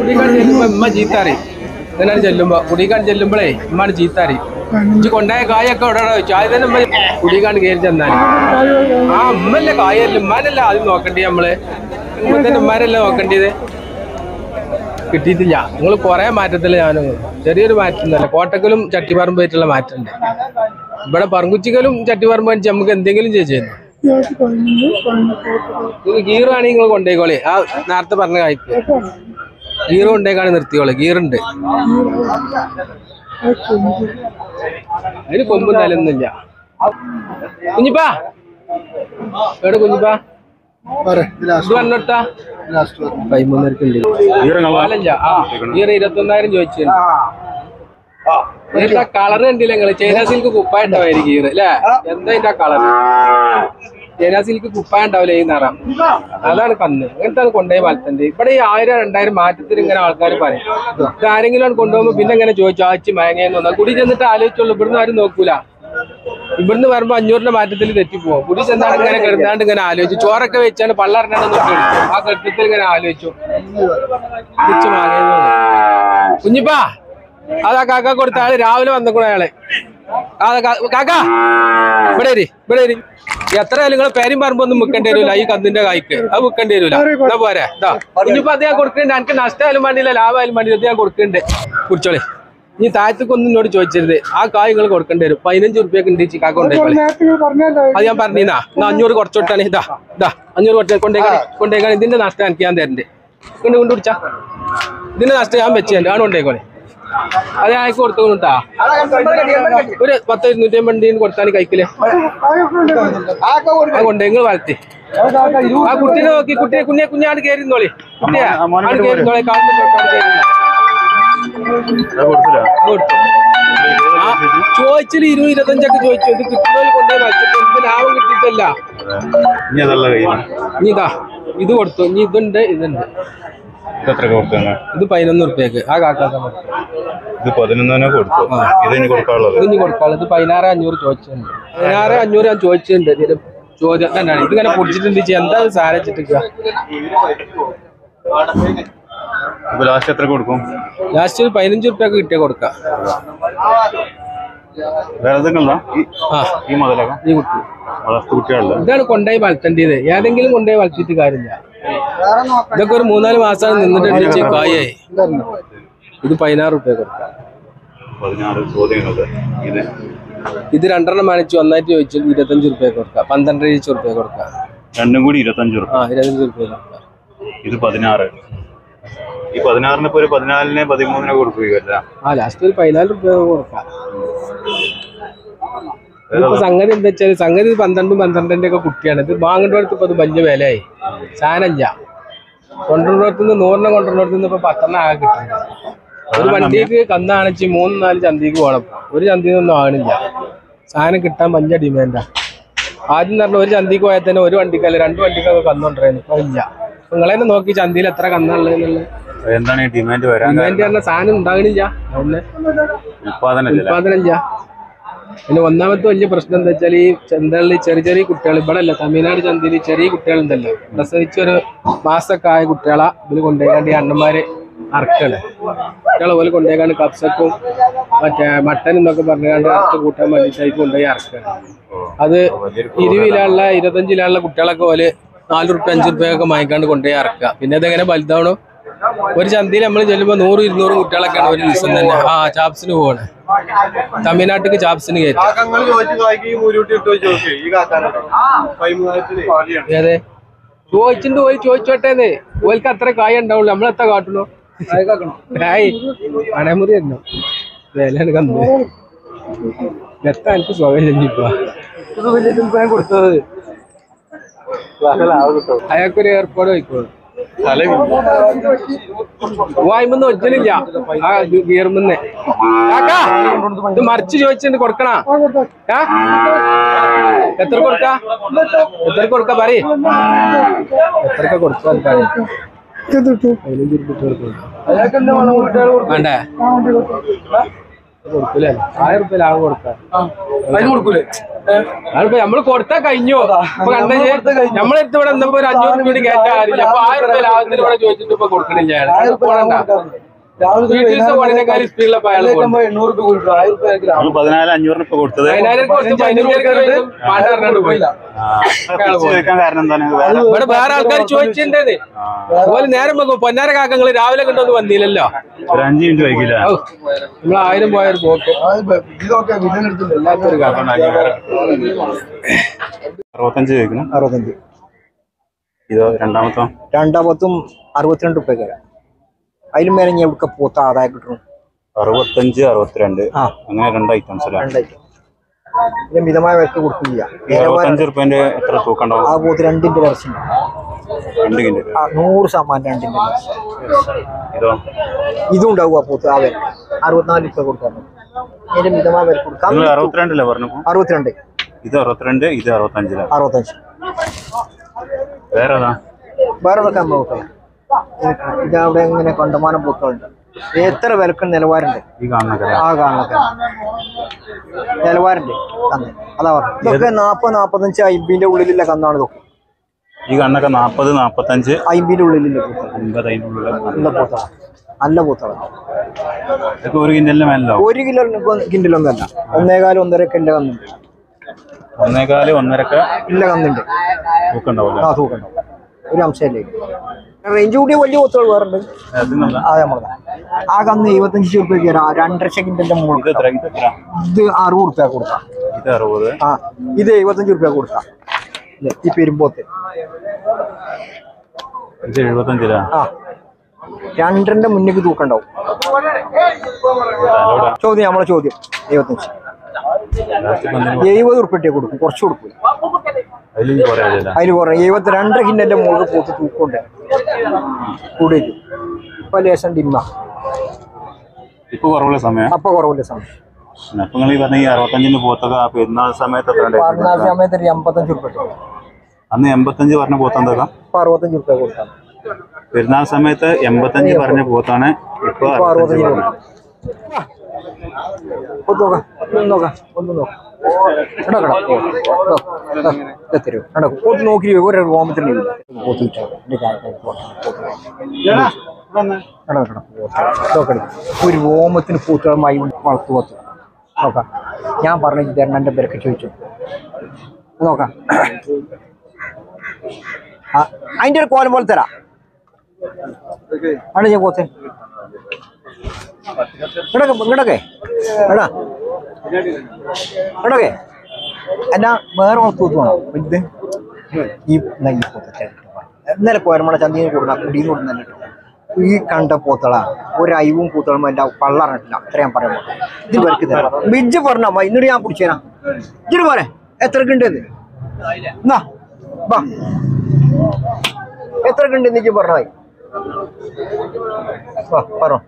കുടിക്കാൻ ചെല്ലുമ്പോ ഉമ്മ ചീത്താറി ഇങ്ങനെ ചെല്ലുമ്പോ കുടിക്കാൻ ചെല്ലുമ്പോഴേ ഉമ്മാണ് ചീത്താറി ഇജ്ജ് കൊണ്ടായ കായൊക്കെ ഇവിടെ വെച്ചു ആദ്യം തന്നെ ഉമ്മ കുടിക്കാൻ കയറി ചെന്നാല് ആ ഉമ്മല്ലേ കായല്ല ഉമ്മാനല്ല ആദ്യം നോക്കണ്ടേ നമ്മള് ഉമ്മ തന്നെ ഉമ്മാരല്ലേ നോക്കേണ്ടത് കിട്ടിയിട്ടില്ല നിങ്ങൾ കുറെ മാറ്റത്തില് ഞാനും ചെറിയൊരു മാറ്റം തന്നെ കോട്ടക്കലും ചട്ടിപ്പറമ്പ് ആയിട്ടുള്ള മാറ്റമുണ്ട് ഇവിടെ പറങ്കുച്ചിക്കലും ചട്ടിപ്പറമ്പ് വെച്ച് നമുക്ക് എന്തെങ്കിലും ചോദിച്ചു നിങ്ങൾ ഗീറാണെങ്കിൽ നിങ്ങൾ കൊണ്ടേക്കോളി ആ നേരത്തെ പറഞ്ഞ കായ്ക്ക് ഗീറ് കൊണ്ടേക്കാണ് നിർത്തിയോളെ ഗീറുണ്ട് അതിന് കൊമ്പും തലൊന്നുമില്ല കുഞ്ഞിപ്പാ എവിടെ കുഞ്ഞിപ്പാ ഇത് വന്നിട്ടാ പതിമൂന്നരക്കുണ്ട് പാലഞ്ച ആ ഗീറ് ഇരുപത്തൊന്നായിരം ചോദിച്ചിട്ടുണ്ട് ഇതിന്റെ കളർ കണ്ടില്ല നിങ്ങള് ചൈന സിൽക്ക് കുപ്പായ ഉണ്ടാവായിരിക്കും ഗീറ് അല്ലേ എന്താ ഇതിന്റെ കളർ ചൈന സിൽക്ക് കുപ്പായ ഉണ്ടാവില്ല ഈ നിറം അതാണ് കന്ന് അങ്ങനത്തെ കൊണ്ടുപോയി വളർത്തണ്ട് ഇവിടെ ഈ ആയിരം രണ്ടായിരം മാറ്റത്തിൽ ഇങ്ങനെ ആൾക്കാർ പറയും ഇത് ആരെങ്കിലും ആണ് കൊണ്ടുപോകുമ്പോ പിന്നെ ഇങ്ങനെ ചോദിച്ചു ആച്ചി മയങ്ങയെന്ന് തോന്നാ കുടി ചെന്നിട്ട് ആലോചിച്ചുള്ളൂ ഇവിടുന്ന് ആരും നോക്കൂല ഇവിടുന്ന് വരുമ്പോ അഞ്ഞൂറിന്റെ മാറ്റത്തിൽ തെറ്റിപ്പോവും കുടി ചെന്നാണ് ഇങ്ങനെ കിടന്നാണ്ട് ഇങ്ങനെ ആലോചിച്ചു ചോറൊക്കെ വെച്ചാണ് പള്ളറിനാണെന്ന് ആ കെട്ടിടത്തിൽ ഇങ്ങനെ ആലോചിച്ചു തിരിച്ചു മാങ്ങയെന്ന് തോന്നുന്നു കുഞ്ഞിപ്പാ അതാ കാക്ക കൊടുത്ത ആള് രാവിലെ വന്നേക്കണ അയാളെ അതാ കാ- കാക്ക ഇവിടെ ഇരി, ഇവിടെ ഇരി. എത്ര നിങ്ങൾ പേരും പറമ്പൊന്നും വിൽക്കേണ്ടി വരൂല ഈ കന്നിന്റെ കായ്ക്ക് അത് വിൽക്കേണ്ടി വരൂല എന്നാ പോരെ ഇതാ കുഞ്ഞിപ്പോ അത് ഞാൻ കൊടുക്കണ്ട് എനിക്ക് നഷ്ടമായാലും വേണ്ടിയില്ല ലാഭമായാലും വേണ്ടിയില്ല അത് ഞാൻ കൊടുക്കണ്ട് കുടിച്ചോളെ നീ താഴത്തേക്കൊന്നും എന്നോട് ചോദിച്ചരുത് ആ കായ് നിങ്ങൾ കൊടുക്കേണ്ടി വരും പതിനഞ്ച് റുപ്യക്ക് ഉണ്ട് ഈ കാക്ക കൊണ്ടേക്കോളെ അത് ഞാൻ പറഞ്ഞീന്നാ എന്നാ അഞ്ഞൂറ് കുറച്ചോട്ടാണ് ഇതാ ഇതാ അഞ്ഞൂറ് കുറച്ച് കൊണ്ടേക്കാണ് കൊണ്ടേക്കാണ് ഇതിന്റെ നഷ്ടം എനിക്ക് ഞാൻ തരണ്ട് കൊണ്ട് കൊണ്ട് പിടിച്ചാ ഇതിന്റെ നഷ്ടം ഞാൻ വെച്ചുണ്ട് ആണ് കൊണ്ടേക്കോളെ അത് ഞാൻ അയക്ക് കൊടുത്തു കൊണ്ടാ ഒരു പത്ത് ഇരുന്നൂറ്റി അമ്പത് കൊടുത്താൽ കഴിക്കില്ലേ ആ കൊണ്ട് നിങ്ങൾ വളർത്തി ആ കുട്ടീനെ നോക്കി കുട്ടിയെ കുഞ്ഞെ കുഞ്ഞാട് കയറിന്നോളി കുട്ടിയെ ആട് കയറിന്നോളെ കാണുന്ന കൊടുത്തു ആ ചോദിച്ചില് ഇരുപത് ഇരുപത്തഞ്ചൊക്കെ ചോദിച്ചു ഇത് കിട്ടുന്നവര് കൊണ്ടുപോയി വച്ചിട്ട് എനിക്ക് ലാഭം കിട്ടിയിട്ടല്ല ഇനി അതല്ല കയ്യിൽ ഇനി ഇതാ ഇത് കൊടുത്തു ഇനി ഇതുണ്ട് ഇതുണ്ട് എത്ര കൊടുത്തന്നെ ഇത് പതിനൊന്ന് റുപ്യക്ക് ആ കാക്കാക്കാൻ കൊടുത്തു ഇത് പതിനൊന്നിനെ കൊടുത്തു ഇത് ഇനി കൊടുക്കാനുള്ളത് ഇത് ഇനി കൊടുക്കാനുള്ളത് ഇത് പതിനാറ് അഞ്ഞൂറ് ചോദിച്ചിട്ടുണ്ട് പതിനാറ് അഞ്ഞൂറ് ഞാൻ ചോദിച്ചിട്ടുണ്ട് ഇതിന് ചോദ്യം തന്നെയാണ് ഇതിങ്ങനെ പൊടിച്ചിട്ടുണ്ട് ചേച്ചി എന്താ ഇത് സാരം വെച്ചിട്ട് ഇപ്പൊ ലാസ്റ്റ് എത്ര കൊടുക്കും ലാസ്റ്റ് ഒരു പതിനഞ്ച് റുപ്യൊക്കെ കിട്ടിയ കൊടുക്കാം വേറെ എന്തെങ്കിലും ആ ഈ മുതലൊക്കെ ഈ കുട്ടി വളർത്തു കുട്ടികളില്ല ഇതാണ് കൊണ്ടുപോയി വളർത്തേണ്ടത് ഏതെങ്കിലും കൊണ്ടുപോയി വളർത്തിയിട്ട് കാര്യമില്ല ഇതൊക്കെ ഒരു മൂന്നാല് മാസം നിന്നിട്ടുണ്ട് കായായി ഇത് പതിനാറ് റുപ്യ കൊടുക്കാം പതിനാറ് ചോദ്യങ്ങളുണ്ട് ഇത് ഇത് രണ്ടെണ്ണം വാങ്ങിച്ചു ഒന്നായിട്ട് ചോദിച്ചു ഇരുപത്തഞ്ച് റുപ്യ കൊടുക്കാം പന്ത്രണ്ട് ഇരുപത് റുപ്യ കൊടുക്കാം രണ്ടും കൂടി ഇരുപത്തഞ്ച് റുപ്യ ആ ഇരുപത്തഞ്ച് റുപ്യ കൊടുക്കാം ഇത് പതിനാറ് ഈ പതിനാറിന് ഇപ്പൊ ഒരു പതിനാലിന് പതിമൂന്നിനെ കൊടുക്കുകയല്ല ആ ലാസ്റ്റ് ഒരു പതിനാല് റുപ്യ കൊടുക്കാം ഇപ്പൊ സംഗതി എന്താ വെച്ചാൽ സംഗതി ഇത് പന്ത്രണ്ടും പന്ത്രണ്ടിന്റെ ഒക്കെ കുട്ടിയാണ് ഇത് വാങ്ങേണ്ടവർക്ക് ഇപ്പൊ ഇത് വലിയ വിലയായി സാധനമില്ല കൊണ്ടുവരുന്നിടത്ത് നിന്ന് നൂറിനെ കൊണ്ടുവരുന്നിടത്ത് നിന്ന് ഇപ്പൊ പത്തെണ്ണം ആകെ കിട്ടുന്നുണ്ട് ഒരു വണ്ടിക്ക് കന്നാണിച്ച് മൂന്ന് നാല് ചന്തിക്ക് പോകണം ഒരു ചന്തിയിൽ ഒന്നും ആകണില്ല സാധനം കിട്ടാൻ വലിയ ഡിമാൻഡാ ആദ്യം പറഞ്ഞ ഒരു ചന്തിക്ക് പോയാൽ തന്നെ ഒരു വണ്ടിക്കല്ല രണ്ട് വണ്ടിക്കൊക്കെ കന്നുകൊണ്ടിരുന്നു ഇപ്പൊ ഇല്ല നിങ്ങളെ തന്നെ നോക്കി ചന്തിയിൽ എത്ര കന്നുള്ളത് എന്താണ് ഈ ഡിമാൻഡ് വരാൻ ഡിമാൻഡ് പറഞ്ഞ സാധനം ഉണ്ടാകണില്ല അതുകൊണ്ട് ഉത്പാദനം ഇല്ല ഉത്പാദനമില്ല പിന്നെ ഒന്നാമത്തെ വലിയ പ്രശ്നം എന്താ വെച്ചാൽ ഈ ചന്തകളിൽ ചെറിയ ചെറിയ കുട്ടികൾ ഇവിടെ അല്ല തമിഴ്നാട് ചന്തയിൽ ചെറിയ കുട്ടികളുണ്ടല്ലോ പ്രസവിച്ച ഒരു മാസമൊക്കെ ആയ കുട്ടികളെ ഇതിൽ കൊണ്ടുപോയിക്കാണ്ട് ഈ അണ്ണന്മാര് അറക്കാണ് കുട്ടികളെ പോലെ കൊണ്ടുപോയിക്കാണ്ട് കപ്സക്കും മറ്റേ മട്ടൻ എന്നൊക്കെ പറഞ്ഞുകൊണ്ട് അറുത്ത് കൂട്ടാൻ വേണ്ടിയിട്ട് കൊണ്ടുപോയി അറക്കാണ് അത് ഇരുപതിലുള്ള ഇരുപത്തഞ്ചിലുള്ള കുട്ടികളൊക്കെ പോലെ നാല് റുപ്യ അഞ്ച് റുപ്യ ഒക്കെ വാങ്ങിക്കാണ്ട് കൊണ്ടുപോയി അറക്കുക പിന്നെ അതെങ്ങനെ വലുതാവണോ ഒരു ചന്തയിൽ നമ്മൾ ചെല്ലുമ്പോൾ നൂറ് ഇരുന്നൂറ് കുട്ടികളൊക്കെയാണ് ഒരു ദിവസം തന്നെ ആ ചാപ്സിന് പോവാണ് തമിഴ്നാട്ടിക്ക് ചാപ്സിന് കയറ്റും ഏതെ ചോദിച്ചിട്ട് പോയി ചോദിച്ചോട്ടേന്ന് ഓൽക്ക് അത്ര കായ ഉണ്ടാവുള്ളൂ നമ്മളെത്ര കാട്ടുള്ളൂ ഹായ് പണമുറി തരണം വിലയാണ് കന്ന് എത്താ എനിക്ക് സുഖം ചെഞ്ഞിപ്പോ കൊടുത്തത് അയാൾക്കൊരു ഏർപ്പാട് വയ്ക്കോളൂ വായ്മന്ന് ഒറ്റലില്ല ആ ഗിയർമെന്ന് കാക്കാ ഇത് മറിച്ച് ചോദിച്ചിട്ട് കൊടുക്കണ ആ? എത്ര കൊടുക്ക എത്ര കൊടുക്ക പറയ് എത്രക്ക കൊടുക്കാൻ പതിനഞ്ച് രൂപ വേണ്ടേ കൊടുക്കൂലേ ആയിരം റുപ്യ ലാഭം കൊടുക്കാം അതിന് കൊടുക്കൂലേ അതിപ്പോ നമ്മള് കൊടുത്താ കഴിഞ്ഞു ഇപ്പൊ കണ്ടേ നമ്മളെടുത്ത് ഇവിടെ എന്തപ്പോ ഒരു അഞ്ഞൂറ് രൂപ കയറ്റാൻ ആരില്ല അപ്പൊ ആയിരം റുപ്യ ലാഭത്തിന് ഇവിടെ ചോദിച്ചിട്ട് ഇപ്പൊ കൊടുക്കണില്ല അയാൾ. ആയിരം റുപ്യ ലാഭം പോകണ്ട. കൊടുക്കാം. രാവിലെ തൊട്ട് വീട്ടിലത്തെ വൈകുന്നേരം പണിനേക്കാൾ സ്പീഡിലപ്പോ അയാൾ ഇതിലേക്ക് ആകുമ്പോ എണ്ണൂറ് രൂപ കൊടുക്കും ആയിരം റുപ്യ ആയിരിക്കും ലാഭം. നമ്മൾ പതിനാല് അഞ്ഞൂറിന് ഇപ്പൊ കൊടുത്തത് പതിനായിരം കൊടുത്ത് പതിനഞ്ചായിരം പാട്ട് പറഞ്ഞിട്ട് പോയി ആ, തിരിച്ച് ചോദിക്കാൻ കാരണം എന്താണ് വേറെ ഇവിടെ വേറെ ആൾക്കാർ ചോദിച്ചിട്ടുണ്ട് അതുപോലെ നേരം വെക്കും പൊന്നാര കാക്കങ്ങള് രാവിലെ കൊണ്ടൊന്നും വന്നില്ലല്ലോ ഒരു അഞ്ച് മിനിറ്റ് വൈകില്ല ഔ, നമ്മൾ ആയിരം പോയൊരു പോക്ക് ആ, ഇപ്പൊ ഇതൊക്കെ വില്ലനെടുത്തില്ല എല്ലാത്തൊരു കാക്ക അറുപത്തഞ്ച് ചോദിക്കണം അറുപത്തഞ്ച് ഇതോ രണ്ടാമത്തോ രണ്ടാമത്തും അറുപത്തിരണ്ട് റുപ്യ തരാം അതിലും മേലെ ഞാൻ ഇവിടെ പൂത്ത ആദായം കിട്ടണം അറുപത്തഞ്ച് അറുപത്തിരണ്ട് ആ. അങ്ങനെ രണ്ട് ഐറ്റംസ് അല്ലേ രണ്ടായിട്ട് പിന്നെ മിതമായ വിലക്ക് കൊടുക്കില്ല ഈ അറുപത്തഞ്ച് റുപ്യന്റെ എത്ര തൂക്കം ആ ഉണ്ടാവും പോത്ത് രണ്ടിന്റെ ഇറച്ചിണ്ട് രണ്ട് കിലോ ആ നൂറ് ശതമാനം രണ്ടിന്റെ ഇറച്ചി ഇതോ ഇതും ഉണ്ടാവും ആ പോത്ത് ആ വില അറുപത്തിനാല് റുപ്യ കൊടുക്കാൻ മതി അതിന്റെ മിതമായ വില കൊടുക്കാം നിങ്ങൾ അറുപത്തിരണ്ടല്ലേ പറഞ്ഞപ്പോ അറുപത്തിരണ്ട് ഇത് അറുപത്തിരണ്ട് ഇത് അറുപത്തഞ്ചിലാണ് അറുപത്തഞ്ച് വേറെ ഏതാ വേറെ ഇതൊക്കെ നമ്മൾ നോക്കണം ഇതവിടെ ഇങ്ങനെ കണ്ടമാനം പൂക്കളുണ്ട് എത്ര വിലക്ക് നിലവാരമുണ്ട് ഈ കാണുന്ന ആ കാണുന്നൊക്കെ നിലവാരമുണ്ട് കന്ന് അതാ പറഞ്ഞു ഇതൊക്കെ നാപ്പത് നാപ്പത്തഞ്ച് അയിമ്പിന്റെ ഉള്ളിലുള്ള കന്നാണ് ഇതൊക്കെ ഈ കണ്ണൊക്കെ നാപ്പത് നാപ്പത്തഞ്ച് അയിമ്പിന്റെ ഉള്ളിലുള്ള പൂക്കൾ അൻപത് അതിൻ്റെ ഉള്ളിൽ നല്ല പൂത്താണ് നല്ല പൂത്താണ് ഇതൊക്കെ ഒരു കിൻഡലിന് മേലാവും ഒരു കിലോ കിൻഡിലൊന്നും അല്ല ഒന്നേകാലും ഒന്നര കിലോ കന്നുണ്ട് ഒന്നേകാല് ഒന്നരക്ക് ഇല്ല കന്നുണ്ട് തൂക്കം ഉണ്ടാവില്ല ആ തൂക്കുണ്ടാവും ഒരു അംശമല്ലേ റേഞ്ച് കൂടിയ വലിയ പൂത്തുകൾ വേറെ ഉണ്ട് അതിനല്ല അതെ നമ്മളെ ആ കന്ന് എഴുപത്തഞ്ച് റുപ്യക്ക് തരാം രണ്ടര സെക്കൻഡിന്റെ ഇത് മുകളിൽ എത്ര ഇത് എത്ര ഇത് അറുപത് റുപ്യ കൊടുക്കാം ഇത് അറുപത് ആ ഇത് എഴുപത്തഞ്ച് റുപ്യ കൊടുക്കാം ഇത് ഈ പെരുമ്പോത്ത് ഇത് എഴുപത്തഞ്ചിലാ ആ രണ്ടരന്റെ മുന്നേക്ക് തൂക്കണ്ടാവും തലോടാ ചോദ്യം നമ്മളെ ചോദ്യം എഴുപത്തഞ്ച് ലാസ്റ്റ് പന്തിന് എഴുപത് ഉറുപ്പിട്ടേ കൊടുക്കും കുറച്ച് കൊടുക്കും അതിലും കുറയാതില്ല അതിന് കുറേ എഴുപത്തി രണ്ടര കിന്നന്റെ മുകളിൽ പോത്ത് തൂക്കുണ്ട് കൂടിയിട്ട് ഇപ്പൊ ലേശം ഡിമ്മ ഇപ്പൊ കുറവുള്ള സമയം അപ്പൊ കുറവില്ല സമയം അപ്പൊ നിങ്ങൾ ഈ പറഞ്ഞ ഈ അറുപത്തഞ്ചിന് പോത്തൊക്കെ ആ പെരുന്നാൾ സമയത്ത് എത്ര പറഞ്ഞ ഉണ്ടായിരുന്നു? സമയത്ത് ഒരു എൺപത്തഞ്ച് ഉറുപ്പിട്ടു അന്ന് എൺപത്തഞ്ച് പറഞ്ഞ പോത്തെന്താ ഇപ്പൊ അറുപത്തഞ്ച് ഉറുപ്പ്യ കൊടുക്കാം പെരുന്നാൾ സമയത്ത് എൺപത്തഞ്ച് പറഞ്ഞ പോത്താണ് ഇപ്പൊ ഇപ്പൊ അറുപത്തഞ്ച് അറുപത്തഞ്ച് പറഞ്ഞത്. ഒന്ന് നോക്കാം ഒന്ന് നോക്കാം ഒന്ന് നോക്കാം നടക്കടാ. ദോ, ദോ, ദേ തരൂ. നടക്കൂ. പോത്ത് നോക്കി ഒരു റോമത്തിന് ഇല്ല. പോത്ത് കിട്ടാൻ. എന്റെ കാര്യം പോട്ടെ. നടക്കണം. പോത്ത്. നോക്കണേ. ഒരു രോമത്തിന് പൂത്തുകളുമായി വളർത്തു പോത്ത് നോക്കാം ഞാൻ പറഞ്ഞു തരണം എന്റെ പേരൊക്കെ ചോദിച്ചു നോക്കാം ആ, അതിന്റെ ഒരു കോലം പോലെ തരാം ആണ് ഞാൻ പോത്തെ ഇങ്ങടൊക്കെ ഇങ്ങടൊക്കെ എടാ ഇങ്ങടൊക്കെ എന്നാ വേറെ തൂത്ത് വേണം ഇത് ഈ എന്നാ ഈ പോത്തെ ഇന്നലെ കോരമണ ചന്തിനെ കൊടുക്കുന്ന കുടിയിൽ കൊടുക്കുന്നല്ല കേട്ടോ ഈ കണ്ട പോത്തള ഒരു അയവും പൂത്തളും എന്റെ പള്ളറിഞ്ഞിട്ടില്ല അത്ര ഞാൻ പറയാൻ പോകും ഇത് പേർക്ക് തരാം ബിജ് പറഞ്ഞ ഇന്നോട് ഞാൻ പിടിച്ചേരാ ഇജിന് പോരെ എത്രക്ക് ഉണ്ട് ഇത് എന്നാ വാ എത്രക്ക് ഉണ്ട് എനിക്ക് പറഞ്ഞാ മതി വാ പറഞ്ഞോ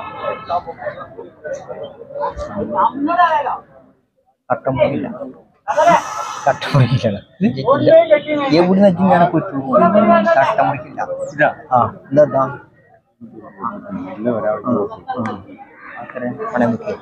കട്ടമുറിയില്ല കട്ടമുറിക്കില്ല എവിടെ നിന്ന് ഞാൻ കൊച്ചു കട്ടമുറിക്കില്ല ആ എന്താ അത്രയും പണം വെക്കുക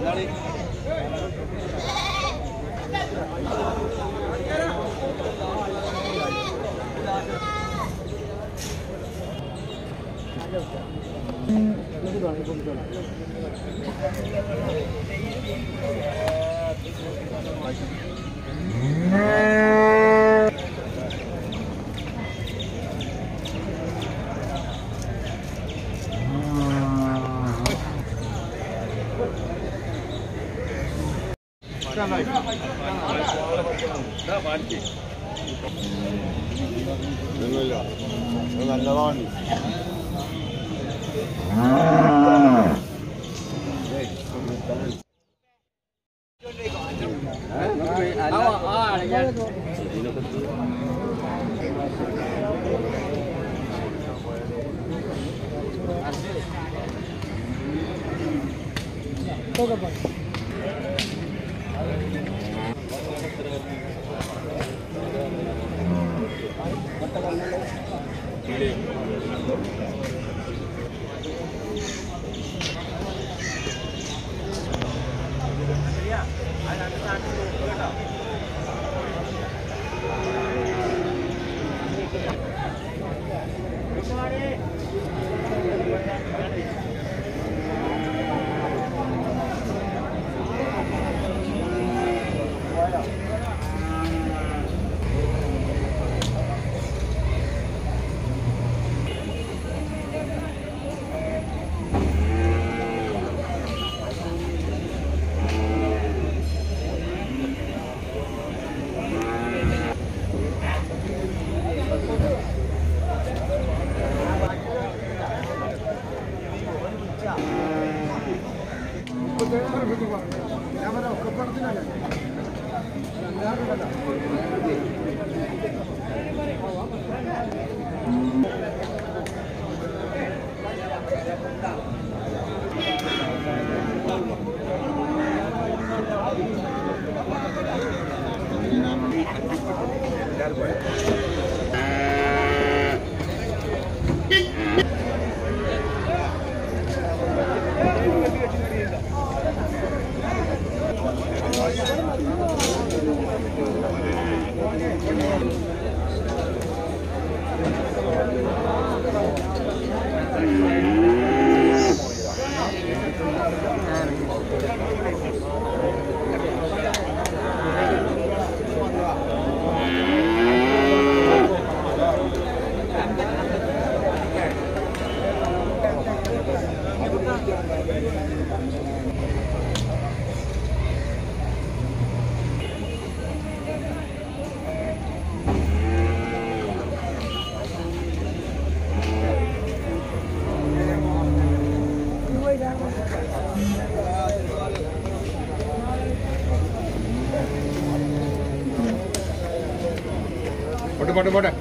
പോട്ടെ പോട്ടെ പോട്ടെ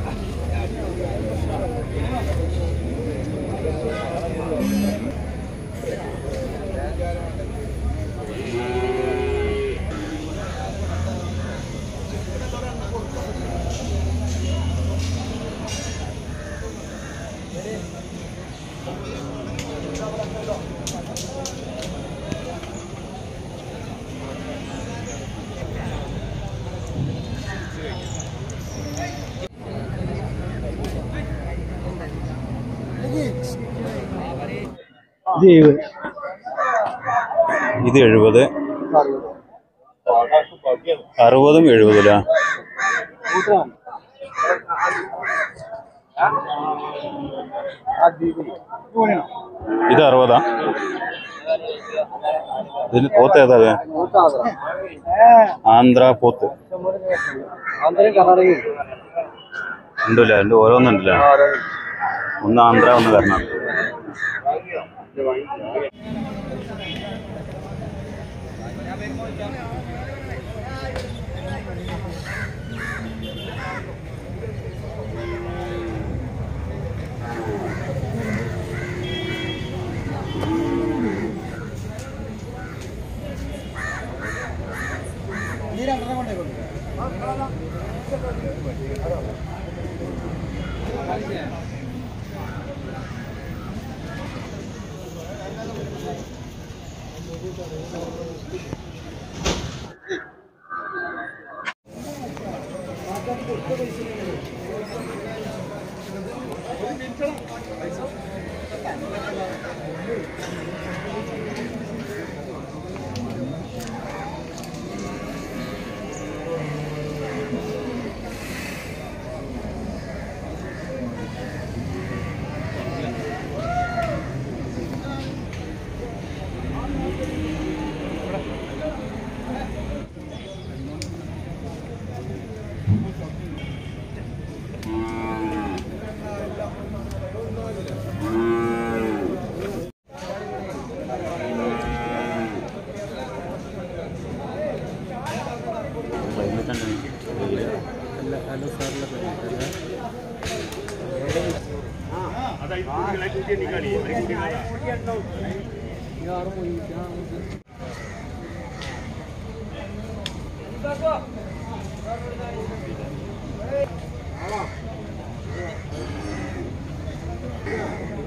ഇത് എഴുപത് അറുപതും എഴുപതിലാ ഇത് അറുപതാ ഇതിന് പോത്ത് ഏതാ ഇത്? ആന്ധ്ര പോത്ത് ഉണ്ടല്ലേ രണ്ട് ഓരോന്നുണ്ടല്ലേ ഒന്ന് ആന്ധ്ര ഒന്ന് കർണാടക ആ